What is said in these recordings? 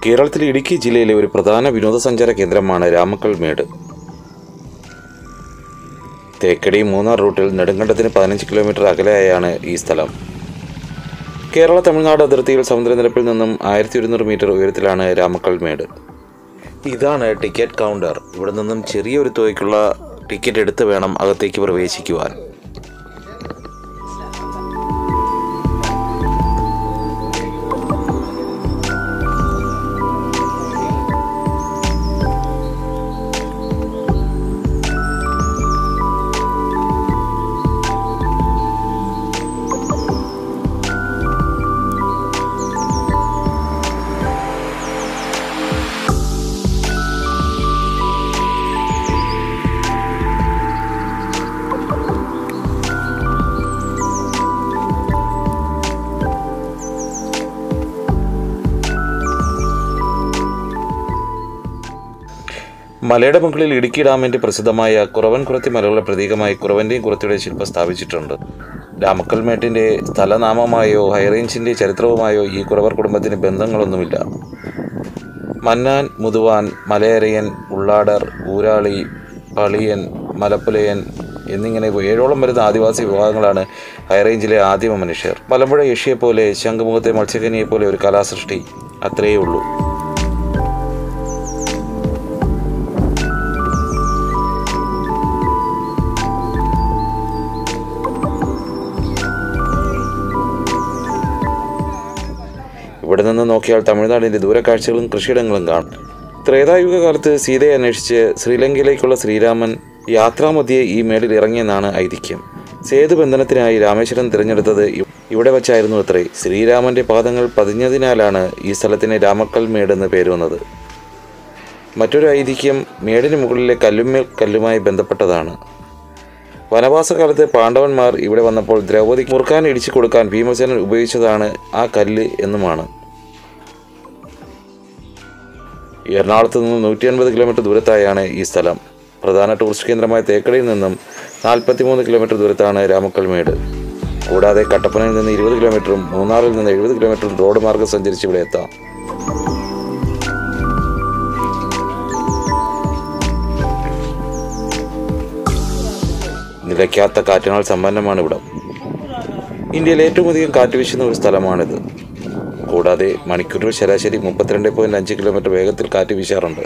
കേരളത്തിലെ ഇടുക്കി ജില്ലയിലെ ഒരു പ്രധാന വിനോദസഞ്ചാര കേന്ദ്രമാണ് രാമക്കൽ മേട് തേക്കടി മൂന്നാർ റൂട്ടിൽ നെടുങ്കണ്ടത്തിന് പതിനഞ്ച് കിലോമീറ്റർ അകലെയായാണ് ഈ സ്ഥലം കേരള തമിഴ്നാട് അതിർത്തിയിൽ സമുദ്രനിരപ്പിൽ നിന്നും ആയിരത്തി ഒരുന്നൂറ് മീറ്റർ ഉയരത്തിലാണ് രാമക്കൽ മേട് ഇതാണ് ടിക്കറ്റ് കൗണ്ടർ ഇവിടെ നിന്നും ചെറിയൊരു തുകയ്ക്കുള്ള ടിക്കറ്റ് എടുത്ത് വേണം അകത്തേക്ക് പ്രവേശിക്കുവാൻ മലയുടെ മുകളിൽ ഇടുക്കി ഡാമിന്റെ പ്രസിദ്ധമായ കുറവൻ കുറത്തി മലകളുടെ പ്രതീകമായി കുറവന്റെയും കുറത്തിയുടെ ശില്പം സ്ഥാപിച്ചിട്ടുണ്ട് രാമക്കൽമേട്ടിന്റെ സ്ഥലനാമമായോ ഹൈറേഞ്ചിന്റെ ചരിത്രവുമായോ ഈ കുറവർ കുടുംബത്തിന് ബന്ധങ്ങളൊന്നുമില്ല മന്നാൻ മുതുവാൻ മലയരയൻ ഉള്ളാടർ ഊരാളി പളിയൻ മലപ്പുലയൻ എന്നിങ്ങനെ ഏഴോളം വരുന്ന ആദിവാസി വിഭാഗങ്ങളാണ് ഹൈറേഞ്ചിലെ ആദിമ മനുഷ്യർ മലമ്പുഴ യക്ഷിയെപ്പോലെ ശംഖുമുഖത്തെ മത്സ്യകനിയെപ്പോലെ ഒരു കലാസൃഷ്ടി അത്രയേ ഉള്ളൂ ഇവിടെ നിന്ന് നോക്കിയാൽ തമിഴ്നാടിൻ്റെ ദൂരക്കാഴ്ചകളും കൃഷിയിടങ്ങളും കാണും ത്രേതായുഗ കാലത്ത് സീതയെ അന്വേഷിച്ച് ശ്രീലങ്കയിലേക്കുള്ള ശ്രീരാമൻ യാത്രാമധ്യേ ഈ മേളിൽ ഇറങ്ങിയെന്നാണ് ഐതിഹ്യം സേതുബന്ധനത്തിനായി രാമേശ്വരം തിരഞ്ഞെടുത്തത് ഇ- ഇവിടെ വച്ചായിരുന്നു അത്രേ ശ്രീരാമന്റെ പാദങ്ങൾ പതിഞ്ഞതിനാലാണ് ഈ സ്ഥലത്തിന് രാമക്കൽ മേട് എന്ന് പേര് വന്നത് മറ്റൊരു ഐതിഹ്യം മേടിന് മുകളിലെ കല്ലുമ്മേൽ കല്ലുമായി ബന്ധപ്പെട്ടതാണ് വനവാസകാലത്ത് പാണ്ഡവന്മാർ ഇവിടെ വന്നപ്പോൾ ദ്രൗപദി മുറുക്കാൻ ഇടിച്ചു കൊടുക്കാൻ ഭീമസേനൻ ഉപയോഗിച്ചതാണ് ആ കല്ല് എന്നുമാണ് എറണാകുളത്ത് നിന്ന് നൂറ്റി അൻപത് കിലോമീറ്റർ ദൂരത്തായാണ് ഈ സ്ഥലം പ്രധാന ടൂറിസ്റ്റ് കേന്ദ്രമായ തേക്കടിയിൽ നിന്നും നാൽപ്പത്തിമൂന്ന് കിലോമീറ്റർ ദൂരത്താണ് രാമക്കൽമേട് കൂടാതെ കട്ടപ്പനയിൽ നിന്ന് ഇരുപത് കിലോമീറ്ററും മൂന്നാറിൽ നിന്ന് എഴുപത് കിലോമീറ്ററും റോഡ് മാർഗം സഞ്ചരിച്ച് ഇവിടെ എത്താം നിലയ്ക്കാത്ത കാറ്റിനാൽ സമ്പന്നമാണ് ഇവിടം ഇന്ത്യയിൽ ഏറ്റവും അധികം കാറ്റ് വീശുന്ന ഒരു സ്ഥലമാണിത് കൂടാതെ മണിക്കൂറിൽ ശരാശരി മുപ്പത്തിരണ്ട് പോയിന്റ് അഞ്ച് കിലോമീറ്റർ വേഗത്തിൽ കാറ്റ് വീശാറുണ്ട്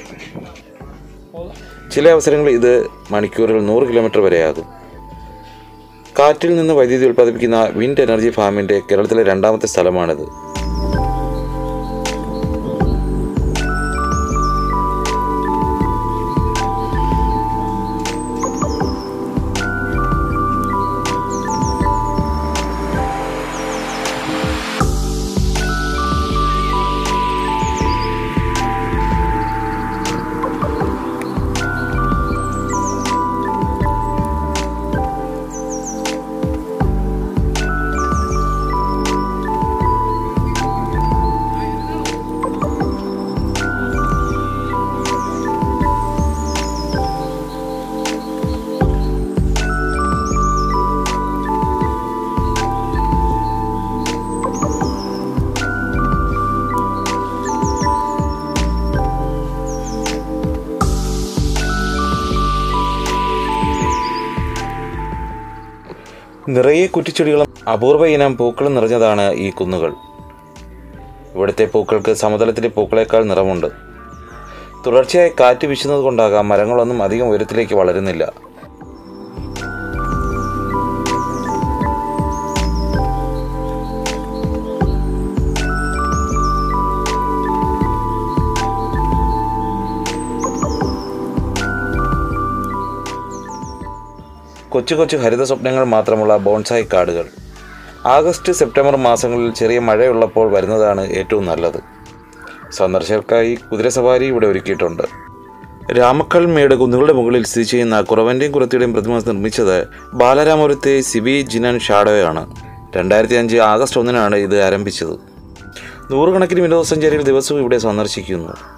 ചില അവസരങ്ങളിൽ ഇത് മണിക്കൂറിൽ നൂറ് കിലോമീറ്റർ വരെയാകും കാറ്റിൽ നിന്ന് വൈദ്യുതി ഉൽപ്പാദിപ്പിക്കുന്ന വിൻഡ് എനർജി ഫാമിൻ്റെ കേരളത്തിലെ രണ്ടാമത്തെ സ്ഥലമാണിത് നിറയെ കുറ്റിച്ചെടികളും അപൂർവ ഇനം പൂക്കളും നിറഞ്ഞതാണ് ഈ കുന്നുകൾ ഇവിടുത്തെ പൂക്കൾക്ക് സമതലത്തിലെ പൂക്കളേക്കാൾ നിറമുണ്ട് തുടർച്ചയായി കാറ്റ് വീശുന്നത് കൊണ്ടാകാം മരങ്ങളൊന്നും അധികം ഉയരത്തിലേക്ക് വളരുന്നില്ല കൊച്ചു കൊച്ചു ഹരിത സ്വപ്നങ്ങൾ മാത്രമുള്ള ബോൺസായി കാടുകൾ ആഗസ്റ്റ് സെപ്റ്റംബർ മാസങ്ങളിൽ ചെറിയ മഴയുള്ളപ്പോൾ വരുന്നതാണ് ഏറ്റവും നല്ലത് സന്ദർശകർക്കായി കുതിരസവാരി ഇവിടെ ഒരുക്കിയിട്ടുണ്ട് രാമക്കൽ മേട് കുന്നുകളുടെ മുകളിൽ സ്ഥിതി ചെയ്യുന്ന കുറവൻ്റെയും കുറത്തിയുടെയും പ്രതിമ നിർമ്മിച്ചത് ബാലരാമപുരത്തെ സിബി ജിനൻ ഷാഡോയാണ് രണ്ടായിരത്തി അഞ്ച് ആഗസ്റ്റ് ഒന്നിനാണ് ഇത് ആരംഭിച്ചത് നൂറുകണക്കിന് വിനോദസഞ്ചാരികൾ ദിവസവും ഇവിടെ സന്ദർശിക്കുന്നു